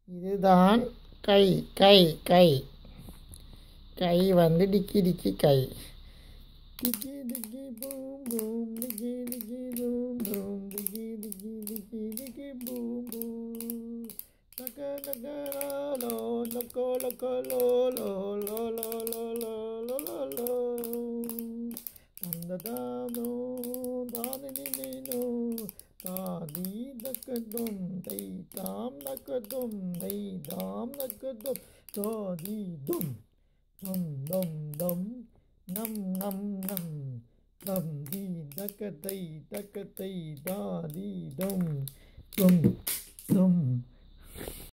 இதுதான் கை கை கை கை வந்து டிக்கி டிக்கி கை டிக்கி டிக்கி பூம் பூம் டிக்கி டிக்கி பூம் பூம் டிக்கி டிக்கி டிக்கி டிக்கி பூம் பூம் நக்க நக்க லோ நக்கோ லக்கோ லோ லோ லோ லோ லோ லோ லோ லோ லோ அந்த தானோ தானி நீனோ தாதி தக்கதும் தை தாம் நக்கதும் தை தாம் நக்கதும் தாதி தும் தம் தம் தம் நம் நம் நம் தம் தி தக்கத்தை தக்கத்தை தாதி தும் தும் தும்